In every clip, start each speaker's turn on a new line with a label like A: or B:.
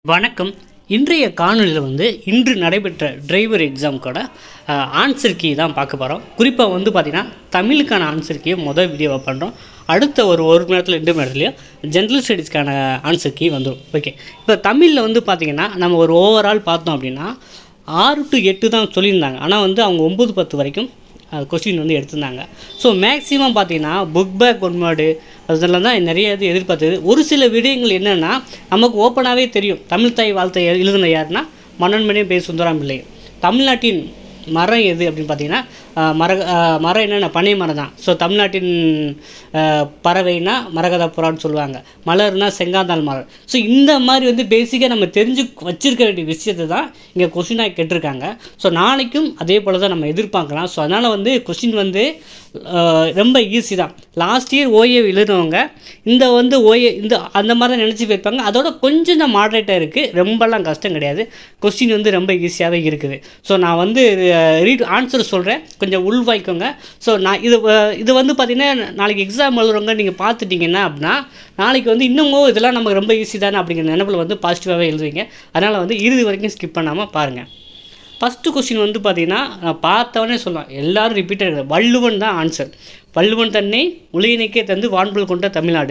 A: வணக்கம் இன்றைய காணொலியில் வந்து இன்று நடைபெற்ற டிரைவர் எக்ஸாமுக்கோட ஆன்சர் கீ தான் பார்க்க போகிறோம் குறிப்பாக வந்து பார்த்திங்கன்னா தமிழுக்கான ஆன்சர் கீயை மொதல் வீடியோவை பண்ணுறோம் அடுத்த ஒரு ஒரு மணி நேரத்தில் ரெண்டு மணி நேரத்துலையும் ஜென்ரல் ஸ்டடீஸ்க்கான ஆன்சர் கீ வந்துடும் ஓகே இப்போ தமிழில் வந்து பார்த்திங்கன்னா நம்ம ஒரு ஓவரால் பார்த்தோம் அப்படின்னா ஆறு டு எட்டு தான் சொல்லியிருந்தாங்க ஆனால் வந்து அவங்க ஒம்பது பத்து வரைக்கும் கொஸ்டின் வந்து எடுத்திருந்தாங்க ஸோ மேக்ஸிமம் பார்த்தீங்கன்னா புக் பேக் ஒன்வேர்டு அதெல்லாம் தான் நிறைய இது எதிர்பார்த்தது ஒரு சில விடயங்கள் என்னென்னா நமக்கு ஓப்பனாகவே தெரியும் தமிழ் தாய் வாழ்த்தை எழு- எழுதின யாருன்னா மன்னன்மணி பே சுந்தராம் பிள்ளை தமிழ்நாட்டின் மரம் எது அப்படின்னு பார்த்தீங்கன்னா ஆஹ், மர ஆஹ், மரம் என்னென்ன பனை மரம் தான் ஸோ தமிழ்நாட்டின் ஆஹ், பறவைனா மரகத புறான்னு சொல்லுவாங்க மலர்னா செங்காந்தாள் மலர் ஸோ இந்த மாதிரி வந்து பேசிக்காக நம்ம தெரிஞ்சு வச்சிருக்க வேண்டிய விஷயத்தை தான் இங்கே கொஸ்டினாக கேட்டிருக்காங்க ஸோ நாளைக்கும் அதே போல் தான் நம்ம எதிர்பார்க்கலாம் ஸோ அதனால் வந்து கொஸ்டின் வந்து ஆஹ், ரொம்ப ஈஸி தான் லாஸ்ட் இயர் ஓஏ எழுதுனவங்க இந்த வந்து ஓஏ இந்த அந்த மாதிரி தான் நினச்சி போயிருப்பாங்க அதோட கொஞ்சம் தான் மாடரேட்டாக இருக்குது ரொம்பலாம் கஷ்டம் கிடையாது கொஸ்டின் வந்து ரொம்ப ஈஸியாகவே இருக்குது ஸோ நான் வந்து ரீட் ஆன்சர் சொல்கிறேன் கொஞ்சம் உள்வாய்க்கோங்க ஸோ நான் இது அஹ், இது வந்து பார்த்திங்கன்னா நாளைக்கு எக்ஸாம் எழுதுறவங்க நீங்கள் பார்த்துட்டிங்கன்னா அப்படின்னா நாளைக்கு வந்து இன்னமும் இதெல்லாம் நமக்கு ரொம்ப ஈஸி தானே அப்படிங்கிற நினைப்பில் வந்து பாசிட்டிவாகவே எழுதுவீங்க அதனால் வந்து இறுதி வரைக்கும் ஸ்கிப் பண்ணாமல் பாருங்கள் ஃபஸ்ட்டு கொஸ்டின் வந்து பார்த்தீங்கன்னா நான் பார்த்தவனே சொல்லலாம் எல்லாரும் ரிப்பீட்டாக இருக்குது வள்ளுவன் தான் ஆன்சர் வள்ளுவன் தன்னை உலகினைக்கே தந்து வான்புல் கொண்ட தமிழ்நாடு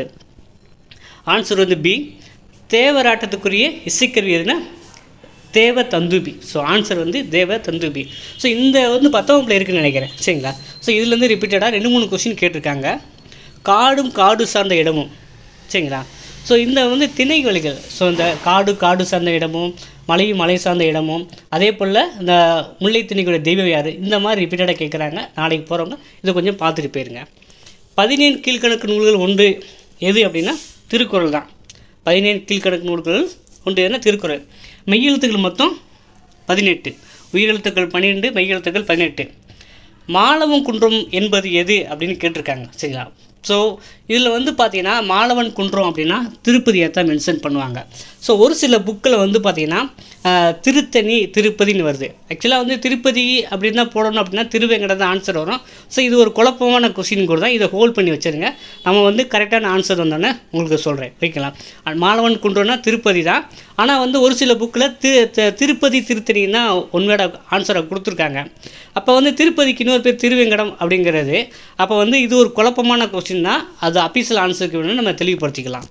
A: ஆன்சர் வந்து பி தேவராட்டத்துக்குரிய இசைக்கருவி எதுனா தேவ தந்துபி ஸோ ஆன்சர் வந்து தேவ தந்துபி ஸோ இந்த வந்து பத்தவப்பில் இருக்குன்னு நினைக்கிறேன் சரிங்களா ஸோ இதுலேருந்து ரிப்பீட்டடாக ரெண்டு மூணு கொஸ்டின் கேட்டிருக்காங்க காடும் காடு சார்ந்த இடமும் சரிங்களா ஸோ இந்த வந்து திணைவழிகள் ஸோ இந்த காடு காடு சார்ந்த இடமும் மலையும் மலை சார்ந்த இடமும் அதே போல் இந்த முல்லை திணைக்குடைய தெய்வம் யார் இந்த மாதிரி ரிப்பீட்டடாக கேட்குறாங்க நாளைக்கு போகிறவங்க இதை கொஞ்சம் பார்த்துட்டு போயிருங்க பதினேழு கீழ்கணக்கு நூல்கள் ஒன்று எது அப்படின்னா திருக்குறள் தான் பதினேழு கீழ்கணக்கு நூல்கள் ஒன்று எதுனா திருக்குறள் மெய்யெழுத்துக்கள் மொத்தம் பதினெட்டு உயிரெழுத்துக்கள் பன்னிரெண்டு மெய்யெழுத்துக்கள் பதினெட்டு மாலவம் குன்றம் என்பது எது அப்படின்னு கேட்டிருக்காங்க சரிங்களா ஸோ இதில் வந்து பார்த்தீங்கன்னா மாலவன் குன்றம் அப்படின்னா திருப்பதியை தான் மென்ஷன் பண்ணுவாங்க ஸோ ஒரு சில புக்கில் வந்து பார்த்தீங்கன்னா ஆஹ், திருத்தணி திருப்பதின்னு வருது ஆக்சுவலாக வந்து திருப்பதி அப்படின்னு தான் போடணும் அப்படின்னா திருவேங்கடம் தான் ஆன்சர் வரும் ஸோ இது ஒரு குழப்பமான கொஸ்டின் கூட தான் இதை ஹோல்ட் பண்ணி வச்சுருங்க நம்ம வந்து கரெக்டான ஆன்சர் வந்தோன்னே உங்களுக்கு சொல்கிறேன் வைக்கலாம் அஹ் மாலவன் குன்றம்னா திருப்பதி தான் ஆனால் வந்து ஒரு சில புக்கில் திரு தி- திருப்பதி திருத்தணின்னா ஒன்வேட ஆன்சரை கொடுத்துருக்காங்க அப்போ வந்து திருப்பதிக்கு இன்னொரு பேர் திருவேங்கடம் அப்படிங்கிறது அப்போ வந்து இது ஒரு குழப்பமான கொஸ்டின் தான் அது அபிஷியல் ஆன்சருக்கு வேணும்னு நம்ம தெளிவுபடுத்திக்கலாம்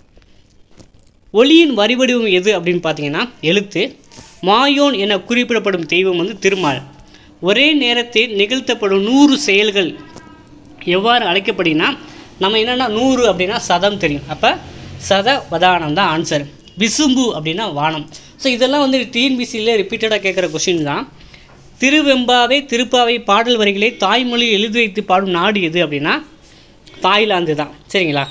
A: ஒளியின் வரிவடிவம் எது அப்படின்னு பார்த்தீங்கன்னா எழுத்து மாயோன் என குறிப்பிடப்படும் தெய்வம் வந்து திருமால் ஒரே நேரத்தில் நிகழ்த்தப்படும் நூறு செயல்கள் எவ்வாறு அழைக்கப்படுனா நம்ம என்னென்னா நூறு அப்படின்னா சதம் தெரியும் அப்போ சத வதானம் தான் ஆன்சர் விசும்பு அப்படின்னா வானம் ஸோ இதெல்லாம் வந்து டிஎன்பிசியில் ரிப்பீட்டடாக கேட்குற கொஷின் தான் திருவெம்பாவை திருப்பாவை பாடல் வரிகளை தாய்மொழி எழுதி வைத்து பாடும் நாடு எது அப்படின்னா தாய்லாந்து தான் சரிங்களா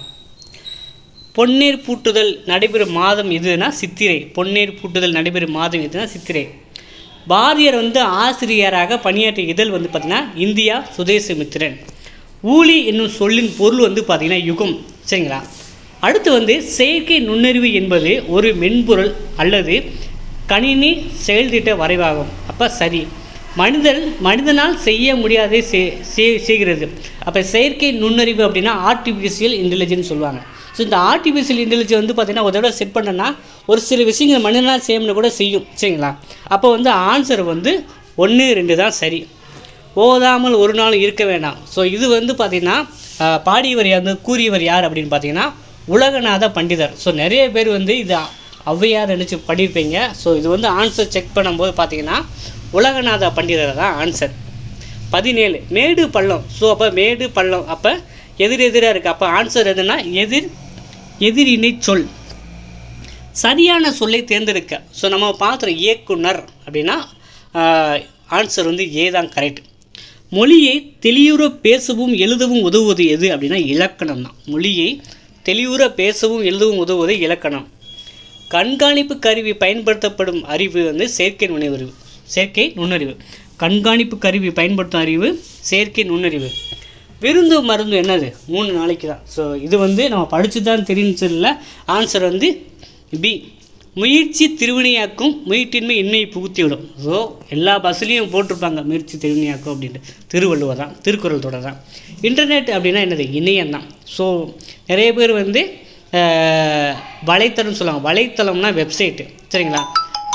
A: பொன்னீர் பூட்டுதல் நடைபெறும் மாதம் எதுனா சித்திரை பொன்னீர் பூட்டுதல் நடைபெறும் மாதம் எதுனா சித்திரை பாரதியார் வந்து ஆசிரியராக பணியாற்றிய இதழ் வந்து பார்த்திங்கன்னா இந்தியா சுதேசமித்திரன் ஊழி என்னும் சொல்லின் பொருள் வந்து பார்த்திங்கன்னா யுகம் சரிங்களா அடுத்து வந்து செயற்கை நுண்ணறிவு என்பது ஒரு மென்பொருள் அல்லது கணினி செயல்திட்ட வரைவாகும் அப்போ சரி மனிதன் மனிதனால் செய்ய முடியாததை செய்- செய்- செய்கிறது அப்போ செயற்கை நுண்ணறிவு அப்படின்னா ஆர்டிஃபிஷியல் இன்டெலிஜென்ஸ் சொல்லுவாங்க ஸோ இந்த ஆர்டிஃபிஷியல் இன்டெலிஜென்ஸ் வந்து பார்த்திங்கன்னா ஒரு தடவை செட் பண்ணனா ஒரு சில விஷயங்கள் மனிதனால் செய்யணும்னு கூட செய்யும் சரிங்களா அப்போ வந்து ஆன்சர் வந்து ஒன்று ரெண்டு தான் சரி ஓதாமல் ஒரு நாள் இருக்க வேண்டாம் ஸோ இது வந்து பார்த்திங்கன்னா ஆஹ், பாடியவர் யார் வந்து கூறியவர் யார் அப்படின்னு பார்த்தீங்கன்னா உலகநாத பண்டிதர் ஸோ நிறைய பேர் வந்து இது ஔவையார் நினச்சி படிப்பீங்க ஸோ இது வந்து ஆன்சர் செக் பண்ணும்போது பார்த்தீங்கன்னா உலகநாத பண்டிதர் தான் ஆன்சர் பதினேழு மேடு பள்ளம் ஸோ அப்போ மேடு பள்ளம் அப்போ எதிர் எதிராக இருக்குது அப்போ ஆன்சர் எதுனா எதிர் எதிரினை சொல் சரியான சொல்லை தேர்ந்தெடுக்க ஸோ நம்ம பார்க்குற இயக்குனர் அப்படின்னா ஆன்சர் வந்து ஏ தான் கரெக்ட் மொழியை தெளிவுற பேசவும் எழுதவும் உதவுவது எது அப்படின்னா இலக்கணம் தான் மொழியை தெளிவுற பேசவும் எழுதவும் உதவுவது இலக்கணம் கண்காணிப்பு கருவி பயன்படுத்தப்படும் அறிவு வந்து செயற்கை நுண்ணறிவு செயற்கை நுண்ணறிவு கண்காணிப்பு கருவி பயன்படுத்தும் அறிவு செயற்கை நுண்ணறிவு விருந்து மருந்து என்னது மூணு நாளைக்கு தான் ஸோ இது வந்து நம்ம படித்து தான் தெரிஞ்சதில்ல ஆன்சர் வந்து பி முயற்சி திருவினையாக்கும் முயற்றின்மை இன்மையை புகுத்திவிடும் ஸோ எல்லா பஸ்லேயும் போட்டிருப்பாங்க முயற்சி திருவினையாக்கும் அப்படின்ட்டு திருவள்ளுவர் தான் திருக்குறள் தொடர் தான் இன்டர்நெட் அப்படின்னா என்னது இணையம் தான் ஸோ நிறைய பேர் வந்து அஹ், வலைத்தளம் சொல்லுவாங்க வலைத்தளம்னா வெப்சைட்டு சரிங்களா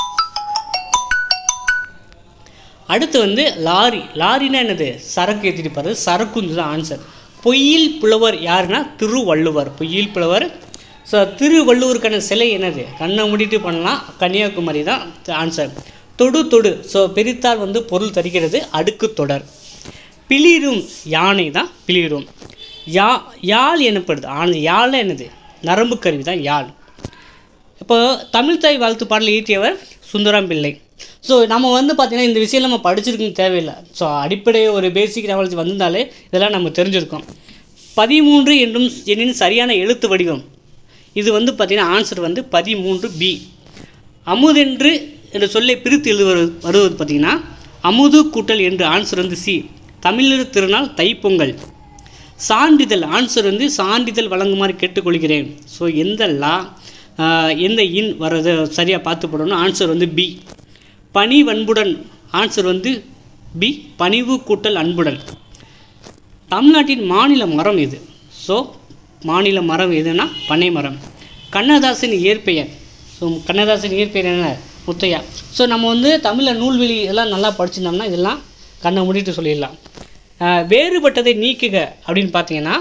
A: அடுத்து வந்து லாரி லாரினா என்னது சரக்கு ஏற்றிட்டு போகிறது சரக்குன்னு தான் ஆன்சர் பொய்யில் புலவர் யாருன்னா திருவள்ளுவர் பொய்யில் புலவர் ஸோ திருவள்ளுவருக்கான சிலை என்னது கண்ணை மூடிட்டு பண்ணலாம் கன்னியாகுமரி தான் ஆன்சர் தொடு தொடு ஸோ பெரித்தால் வந்து பொருள் தருகிறது அடுக்கு தொடர் பிளிரும் யானை தான் பிளிரும் யா யாழ் எனப்படுது ஆனால் யாழ் என்னது நரம்பு கருவி தான் யாழ் இப்போ தமிழ்தாய் வாழ்த்து பாடல் இயற்றியவர் சுந்தரம் பிள்ளை ஸோ நம்ம வந்து பார்த்திங்கன்னா இந்த விஷயம் நம்ம படிச்சிருக்கணும் தேவையில்லை ஸோ அடிப்படை ஒரு பேசிக் நாலேஜ் வந்திருந்தாலே இதெல்லாம் நம்ம தெரிஞ்சிருக்கோம் பதிமூன்று என்றும் எண்ணின் சரியான எழுத்து வடிவம் இது வந்து பார்த்திங்கன்னா ஆன்சர் வந்து பதிமூன்று பி அமுதென்று என்ற சொல்லை பிரித்து எழுதுவது வருவது பார்த்திங்கன்னா அமுது கூட்டல் என்று ஆன்சர் வந்து சி தமிழர் திருநாள் தைப்பொங்கல் சான்றிதழ் ஆன்சர் வந்து சான்றிதழ் வழங்குமாறு கேட்டுக்கொள்கிறேன் ஸோ எந்த லா ஆஹ், எந்த இன் வர்றது சரியாக பார்த்து போடணும் ஆன்சர் வந்து பி பணி வன்புடன் ஆன்சர் வந்து பி பணிவு கூட்டல் அன்புடன் தமிழ்நாட்டின் மாநில மரம் எது ஸோ மாநில மரம் எதுனா பனை மரம் கண்ணதாசன் இயற்பெயர் ஸோ கண்ணதாசன் இயற்பெயர் என்ன முத்தையா ஸோ நம்ம வந்து தமிழில் நூல்வெளி எல்லாம் நல்லா படிச்சிருந்தோம்னா இதெல்லாம் கண்ணை மூடிட்டு சொல்லிடலாம் ஆஹ் வேறுபட்டதை நீக்குக அப்படின்னு பார்த்தீங்கன்னா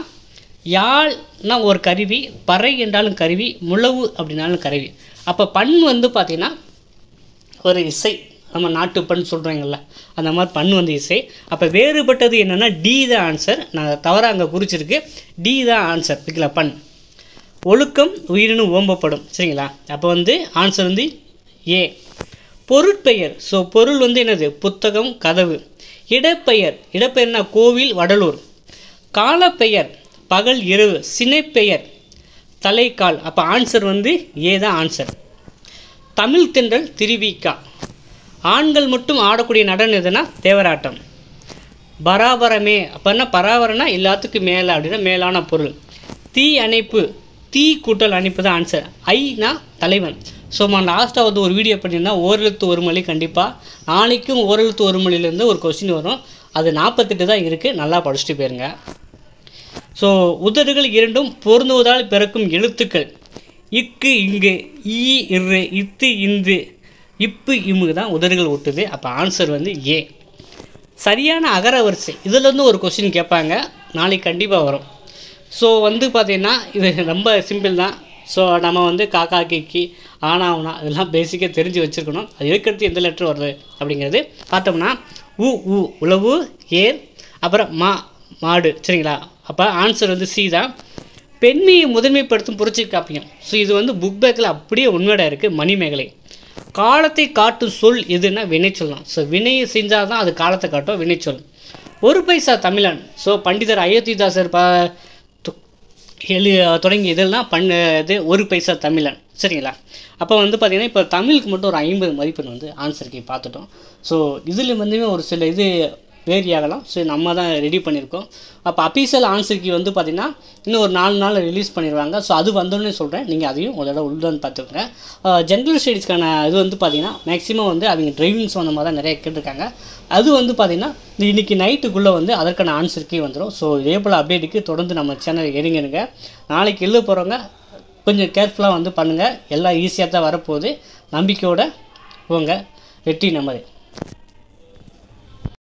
A: யாழ்னா ஒரு கருவி பறை என்றாலும் கருவி முழவு அப்படின்னாலும் கருவி அப்போ பண் வந்து பார்த்தீங்கன்னா ஒரு இசை நம்ம நாட்டு பண் சொல்கிறாங்கல்ல அந்த மாதிரி பண் வந்து இசை அப்போ வேறுபட்டது என்னென்னா டி தான் ஆன்சர் நான் தவறாக அங்கே குறிச்சிருக்கு டி தான் ஆன்சர் ஓகேங்களா பண் ஒழுக்கம் உயிரினு ஓம்பப்படும் சரிங்களா அப்போ வந்து ஆன்சர் வந்து ஏ பொருட்பெயர் ஸோ பொருள் வந்து என்னது புத்தகம் கதவு இடப்பெயர் இடப்பெயர்னா கோவில் வடலூர் காலப்பெயர் பகல் இரவு சினைப்பெயர் தலைக்கால் அப்போ ஆன்சர் வந்து ஏ தான் ஆன்சர் தமிழ் தென்றல் திருவிக்கா ஆண்கள் மட்டும் ஆடக்கூடிய நடனம் எதுனா தேவராட்டம் பராபரமே அப்போ என்ன பராபரம்னா எல்லாத்துக்கும் மேலே அப்படின்னா மேலான பொருள் தீ அணைப்பு தீ கூட்டல் அணைப்பு தான் ஆன்சர் ஐனா தலைவன் ஸோ நான் லாஸ்ட்டாக வந்து ஒரு வீடியோ பண்ணியிருந்தா ஓரெழுத்து ஒரு மொழி கண்டிப்பாக நாளைக்கும் ஓரெழுத்து ஒரு மொழியிலேருந்து ஒரு கொஸ்டின் வரும் அது நாற்பத்தெட்டு தான் இருக்குது நல்லா படிச்சுட்டு போயிருங்க ஸோ உதடுகள் இரண்டும் பொருந்துவதால் பிறக்கும் எழுத்துக்கள் இக்கு இங்கு ஈ இரு இத்து இந்து இப்பு இம்மு தான் உதடுகள் ஒட்டுது அப்போ ஆன்சர் வந்து ஏ சரியான அகர வரிசை இதில் வந்து ஒரு கொஸ்டின் கேட்பாங்க நாளைக்கு கண்டிப்பாக வரும் ஸோ வந்து பார்த்தீங்கன்னா இது ரொம்ப சிம்பிள் தான் ஸோ நம்ம வந்து காக்கா கிக்கி ஆனா உனா இதெல்லாம் பேசிக்காக தெரிஞ்சு வச்சுருக்கணும் அது எதுக்கடுத்து எந்த லெட்டர் வருது அப்படிங்கிறது பார்த்தோம்னா உ உ உழவு ஏர் அப்புறம் மா மாடு சரிங்களா அப்போ ஆன்சர் வந்து சி தான் பெண்மையை முதன்மைப்படுத்தும் புரட்சி காப்பியம் ஸோ இது வந்து புக் பேக்கில் அப்படியே உண்மையோட இருக்குது மணிமேகலை காலத்தை காட்டும் சொல் எதுன்னா வினை சொல்லலாம் ஸோ வினையை செஞ்சால் தான் அது காலத்தை காட்டும் வினைச்சொல் ஒரு பைசா தமிழன் ஸோ பண்டிதர் அயோத்திதாசர் ப து- எழு தொடங்கி இதெல்லாம் பண்ண இது ஒரு பைசா தமிழன் சரிங்களா அப்போ வந்து பார்த்திங்கன்னா இப்போ தமிழுக்கு மட்டும் ஒரு ஐம்பது மதிப்பெண் வந்து ஆன்சருக்கு பார்த்துட்டோம் ஸோ இதில் வந்துமே ஒரு சில இது வேரி ஆகலாம் ஸோ நம்ம தான் ரெடி பண்ணியிருக்கோம் அப்போ அஃபீஷியல் ஆன்சருக்கு வந்து பார்த்திங்கன்னா இன்னும் ஒரு நாலு நாள் ரிலீஸ் பண்ணிடுவாங்க ஸோ அது வந்தோடனே சொல்கிறேன் நீங்கள் அதையும் ஒரு தடவை உள்ள வந்து பார்த்துக்கோங்க ஜென்ரல் ஸ்டடீஸ்க்கான இது வந்து பார்த்திங்கன்னா மேக்ஸிமம் வந்து அவங்க டிரைவிங் சம்மந்தமாக தான் நிறைய கேட்டிருக்காங்க அது வந்து பார்த்திங்கன்னா இந்த இன்னைக்கு நைட்டுக்குள்ளே வந்து அதற்கான ஆன்சருக்கே வந்துடும் ஸோ இதே போல் அப்டேட்டுக்கு தொடர்ந்து நம்ம சேனல் இறங்கிடுங்க நாளைக்கு எழுத போகிறவங்க கொஞ்சம் கேர்ஃபுல்லாக வந்து பண்ணுங்கள் எல்லாம் ஈஸியாக தான் வரப்போகுது நம்பிக்கையோட போங்க வெற்றி நமது